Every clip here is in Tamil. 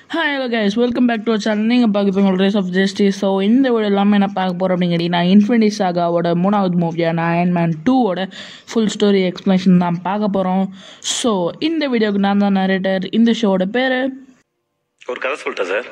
hi hello guys welcome back to channel நீங்கள் பார்க்க போய் ரேஸ் ஆஃப் ஜஸ்டிஸ் ஸோ இந்த வீடியோ எல்லாமே என்ன பார்க்க போகிறோம் அப்படின்னு கேட்டிங்கன்னா இன்ஃபினிட்டி சாகாவோட மூணாவது மூவியான அயன் மேன் டூவோட ஃபுல் ஸ்டோரி எக்ஸ்ப்ளனேஷன் தான் பார்க்க போகிறோம் ஸோ இந்த வீடியோக்கு நான் தான் நரேட்டர் இந்த ஷோவோட பேர் ஒரு கதை சொல்லிட்டேன் சார்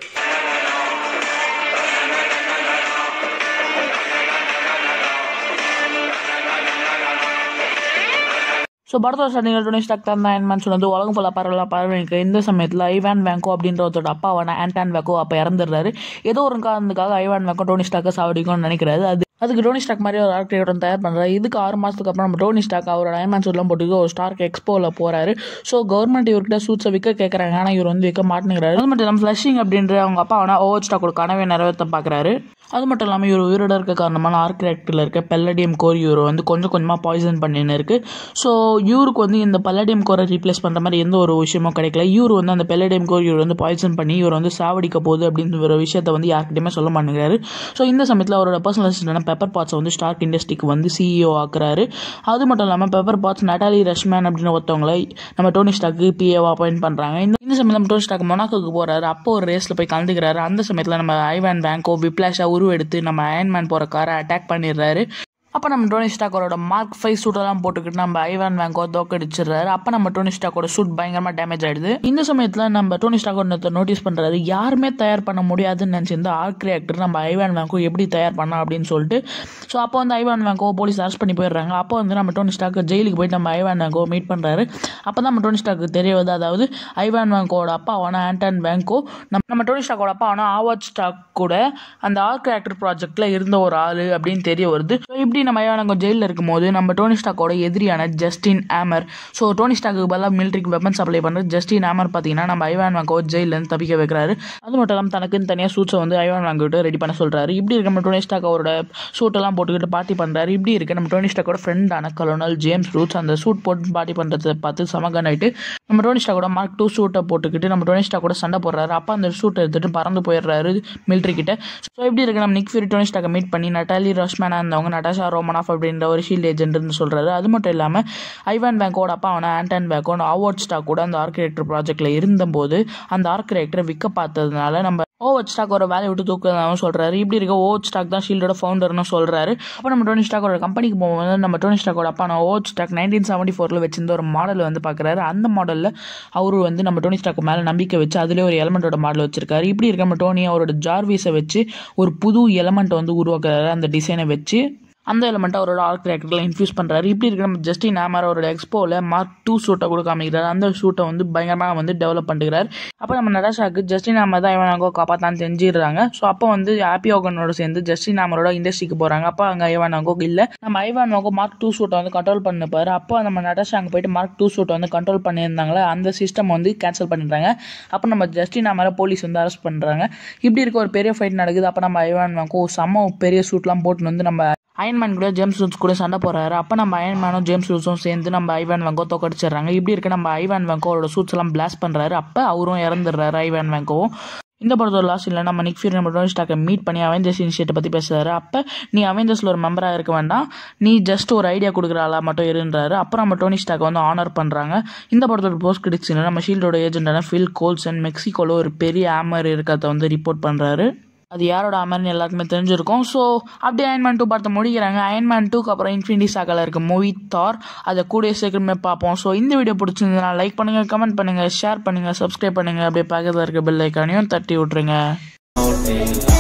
ஸோ படத்தோட ஸ்டார்டிங்கில் டோனி ஸ்டாக் தான் அயன் மேன் சொன்னது உலகம் ஃபுல்லாக பரவலாக பரவலிக்கு இந்த சமயத்தில் ஐவான் வேங்கோ அப்படின்ற ஒருத்தரோட அப்பாவான ஆண்டான் வேக்கோ அப்போ இறந்துடுறாரு ஏதோ ஒரு காரணத்துக்காக ஐவான் வேங்கோ டோனி ஸ்டாக்கை சாவடிக்கும்னு நினைக்கிறாரு அது அதுக்கு டோனி ஸ்டாக் மாதிரி ஒரு ஆர்கிடெக்ட் தயார் பண்ணுறாரு இதுக்கு ஆறு மாதத்துக்கு அப்புறம் நம்ம டோனி ஸ்டாக் அவரோட அயன்மேன் சூட்லாம் போட்டு ஒரு ஸ்டார்க் எக்ஸ்போவில் போகிறாரு ஸோ கவர்மெண்ட் இவர்கிட்ட சூட்ஸை விற்க கேட்குறாங்க ஆனால் இவர் வந்து விற்க மாட்டேங்கிறாரு அது மட்டும் இல்லாமல் ஃப்ளஷிங் அப்படின்ற அவங்க அப்பா அவனா ஓவர் ஸ்டாக்கோட கனவை நிறைவேற்ற பார்க்குறாரு அது மட்டும் இல்லாமல் இவர் உயிரோட இருக்க காரணமான ஆர்கிடெக்டில் இருக்க பெல்லடியம் கோர் இவர் வந்து கொஞ்சம் கொஞ்சமாக பாய்சன் பண்ணின்னு இருக்கு ஸோ இவருக்கு வந்து இந்த பல்லடியம் கோரை ரீப்ளேஸ் பண்ணுற மாதிரி எந்த ஒரு விஷயமும் கிடைக்கல இவர் வந்து அந்த பெல்லடியம் கோர் இவர் வந்து பாய்சன் பண்ணி இவர் வந்து சாவடிக்க போகுது அப்படின்ற ஒரு விஷயத்தை வந்து யார்கிட்டயுமே சொல்ல மாட்டேங்கிறாரு ஸோ இந்த சமயத்தில் அவரோட பர்சனல் அசிஸ்டன்ட் பெப்பர் பாட்ஸை வந்து ஸ்டார்க் இண்டஸ்ட்ரிக்கு வந்து சிஇஓ ஆக்குறாரு அது மட்டும் இல்லாமல் பெப்பர் பாட்ஸ் நட்டாலி ரஷ்மேன் அப்படின்னு ஒருத்தவங்களை நம்ம டோனி ஸ்டாக்கு பிஏவா அப்பாயிண்ட் பண்ணுறாங்க இந்த இந்த சமயத்தில் நம்ம டோனி ஸ்டாக் மொனாக்கோக்கு போகிறாரு அப்போ ஒரு ரேஸில் போய் கலந்துக்கிறாரு அந்த சமயத்தில் நம்ம ஐவான் பேங்கோ விப்ளாஷா உருவெடுத்து நம்ம அயன்மேன் போகிற காரை அட்டாக் பண்ணிடுறாரு அப்போ நம்ம டோனி ஸ்டாக்கோட மார்க் ஃபைவ் சூட்டெல்லாம் போட்டுக்கிட்டு நம்ம ஐவான் வேங்கோ தோக்கடிச்சிடுறாரு அப்போ நம்ம டோனி ஸ்டாக்கோட சூட் பயங்கரமாக டேமேஜ் ஆயிடுது இந்த சமயத்தில் நம்ம டோனி ஸ்டாக்கோட நோட்டீஸ் பண்ணுறாரு யாருமே தயார் பண்ண முடியாதுன்னு நினச்சிருந்த ஆர்க் ரியாக்டர் நம்ம ஐவான் வேங்கோ எப்படி தயார் பண்ணலாம் அப்படின்னு சொல்லிட்டு ஸோ அப்போ வந்து ஐவான் வேங்கோ போலீஸ் அரெஸ்ட் பண்ணி போயிடுறாங்க அப்போ வந்து நம்ம டோனி ஸ்டாக் ஜெயிலுக்கு போயிட்டு நம்ம ஐவான் வேங்கோ மீட் பண்ணுறாரு அப்போ தான் நம்ம டோனி ஸ்டாக்கு தெரிய வருது அதாவது ஐவான் வேங்கோட அப்பாவான ஆண்டன் வேங்கோ நம்ம நம்ம டோனி ஸ்டாக்கோட அப்பாவான ஆவாட் ஸ்டாக் கூட அந்த ஆர்க் ரியாக்டர் ப்ராஜெக்ட்டில் இருந்த ஒரு ஆள் அப்படின்னு தெரிய வருது ஸோ இப்படி நம்ம ஐவான் ஜெயிலில் இருக்கும்போது நம்ம டோனி ஸ்டாக்கோட எதிரியான ஜஸ்டின் ஆமர் ஸோ டோனி ஸ்டாக்கு பதிலாக மிலிட்ரிக்கு வெப்பன் சப்ளை பண்ணுற ஜஸ்டின் ஆமர் பார்த்தீங்கன்னா நம்ம ஐவான் வேங்கோ ஜெயிலேருந்து தப்பிக்க வைக்கிறாரு அது மட்டும் இல்லாமல் தனக்குன்னு தனியாக சூட்ஸை வந்து ஐவான் வேங்கிட்ட ரெடி பண்ண சொல்கிறாரு இப்படி இருக்க நம்ம டோனி ஸ்டாக் அவரோட சூட்டெல்லாம் போட்டுக்கிட்டு பார்ட்டி பண்ணுறாரு இப்படி இருக்க நம்ம டோனி ஸ்டாக்கோட ஃப்ரெண்டான கலோனல் ஜேம்ஸ் ரூட்ஸ் அந்த சூட் போட்டு பார்ட்டி பண்ணுறதை பார்த்து சமகன் ஆகிட்டு நம்ம டோனி ஸ்டாக்கோட மார்க் டூ சூட்டை போட்டுக்கிட்டு நம்ம டோனி ஸ்டாக்கோட சண்டை போடுறாரு அப்போ அந்த சூட்டை எடுத்துட்டு பறந்து போயிடுறாரு மிலிட்ரி கிட்ட ஸோ இப்படி இருக்க நம்ம நிக் ஃபியூரி டோனி ஸ்டாக்கை மீட் பண்ணி நட்டாலி ரோஸ்மேனா இருந்தவங்க நட்டாஷா ரோமனாஃப் அப்படின்ற ஒரு ஷீல்ட் ஏஜென்ட்னு சொல்கிறாரு அது மட்டும் இல்லாமல் ஐவான் பேங்கோட அப்பா அவன ஆண்டன் பேங்கோட ஆவர்ட் ஸ்டாக் கூட அந்த ஆர்கிடெக்டர் ப்ராஜெக்ட்டில் இருந்தபோது அந்த ஆர்கிடெக்டரை விற்க பார்த்ததுனால நம்ம ஓவர் ஸ்டாக் ஒரு வேலையை விட்டு தூக்குறதாகவும் சொல்கிறாரு இப்படி இருக்க ஓவர் ஸ்டாக் தான் ஷீல்டோட ஃபவுண்டர்னு சொல்கிறாரு அப்போ நம்ம டோனி ஸ்டாக்கோட கம்பெனிக்கு போகும்போது நம்ம டோனி ஸ்டாக்கோட அப்பா நான் ஓவர் ஸ்டாக் நைன்டீன் செவன்ட்டி ஃபோரில் வச்சிருந்த ஒரு மாடல் வந்து பார்க்குறாரு அந்த மாடலில் அவரு வந்து நம்ம டோனி ஸ்டாக் மேலே நம்பிக்கை வச்சு அதிலே ஒரு எலமெண்ட்டோட மாடல் வச்சிருக்காரு இப்படி இருக்க நம்ம டோனி அவரோட ஜார்வீஸை வச்சு ஒரு புது எலமெண்ட் வந்து உருவாக்குறாரு அந்த டிசைனை வச்சு அந்த எலமெண்ட்டை அவரோட ஆர்க் ரெக்டரில் இன்ஃபியூஸ் பண்ணுறாரு இப்படி இருக்கிற நம்ம ஜஸ்டின் ஆமர் அவரோட எக்ஸ்போவில் மார்க் டூ ஷூட்டை கூட காமிக்கிறார் அந்த ஷூட்டை வந்து பயங்கரமாக வந்து டெவலப் பண்ணிக்கிறார் அப்போ நம்ம நடாஷாக்கு ஜஸ்டின் ஆமர் தான் இவனாங்கோ காப்பாற்றான்னு தெரிஞ்சிடுறாங்க ஸோ அப்போ வந்து ஹாப்பி ஓகனோட சேர்ந்து ஜஸ்டின் ஆமரோட இண்டஸ்ட்ரிக்கு போகிறாங்க அப்போ அங்கே ஐவானாங்கோ இல்லை நம்ம ஐவானாங்கோ மார்க் டூ ஷூட்டை வந்து கண்ட்ரோல் பண்ணிப்பாரு அப்போ நம்ம நடாஷா அங்கே போயிட்டு மார்க் டூ ஷூட்டை வந்து கண்ட்ரோல் பண்ணியிருந்தாங்களே அந்த சிஸ்டம் வந்து கேன்சல் பண்ணிடுறாங்க அப்போ நம்ம ஜஸ்டின் ஆமரை போலீஸ் வந்து அரெஸ்ட் பண்ணுறாங்க இப்படி இருக்க ஒரு பெரிய ஃபைட் நடக்குது அப்போ நம்ம ஐவானாங்கோ செம்ம பெரிய ஷூட்லாம் போட்டுன்னு வந்து நம்ம அயன்மேன் கூட ஜேம்ஸ் ரூட்ஸ் கூட சண்டை போடுறாரு அப்போ நம்ம அயன்மேனும் ஜேம்ஸ் ரூட்ஸும் சேர்ந்து நம்ம ஐவான் வெங்கோ தோக்கடிச்சிடுறாங்க இப்படி இருக்க நம்ம ஐவான் வெங்கோவோட சூட்ஸ் எல்லாம் பிளாஸ்ட் பண்ணுறாரு அப்போ அவரும் இறந்துடுறாரு ஐவான் வெங்கோவும் இந்த படத்தோட லாஸ்ட் இல்லை நம்ம நிக் ஃபியூரி நம்ம டோனி ஸ்டாக்கை மீட் பண்ணி அவெஞ்சர்ஸ் இனிஷியேட்டை பற்றி பேசுறாரு அப்போ நீ அவெஞ்சர்ஸில் ஒரு மெம்பராக இருக்க வேண்டாம் நீ ஜஸ்ட் ஒரு ஐடியா கொடுக்குற ஆளாக மட்டும் இருன்றாரு அப்புறம் நம்ம டோனி ஸ்டாக்கை வந்து ஆனர் பண்ணுறாங்க இந்த படத்தோட போஸ்ட் கிடிச்சின்னு நம்ம ஷீல்டோட ஏஜென்டான ஃபில் கோல்சன் மெக்சிகோவில் ஒரு பெரிய ஆமர் இருக்கிறத வந்து ரிப்போர்ட் பண்ணுறாரு அது யாரோட அமர்னு எல்லாருக்குமே தெரிஞ்சிருக்கும் ஸோ அப்படியே அயன்மேன் டூ பார்த்து முடிக்கிறாங்க அயன்மேன் டூக்கு அப்புறம் இன்ஃபினிட்டி சாக்கால இருக்க மூவி தார் அதை கூடிய சீக்கிரமே பார்ப்போம் ஸோ இந்த வீடியோ பிடிச்சிருந்ததுனா லைக் பண்ணுங்கள் கமெண்ட் பண்ணுங்கள் ஷேர் பண்ணுங்கள் சப்ஸ்கிரைப் பண்ணுங்கள் அப்படியே பக்கத்தில் இருக்க பெல் ஐக்கானையும் தட்டி விட்ருங்க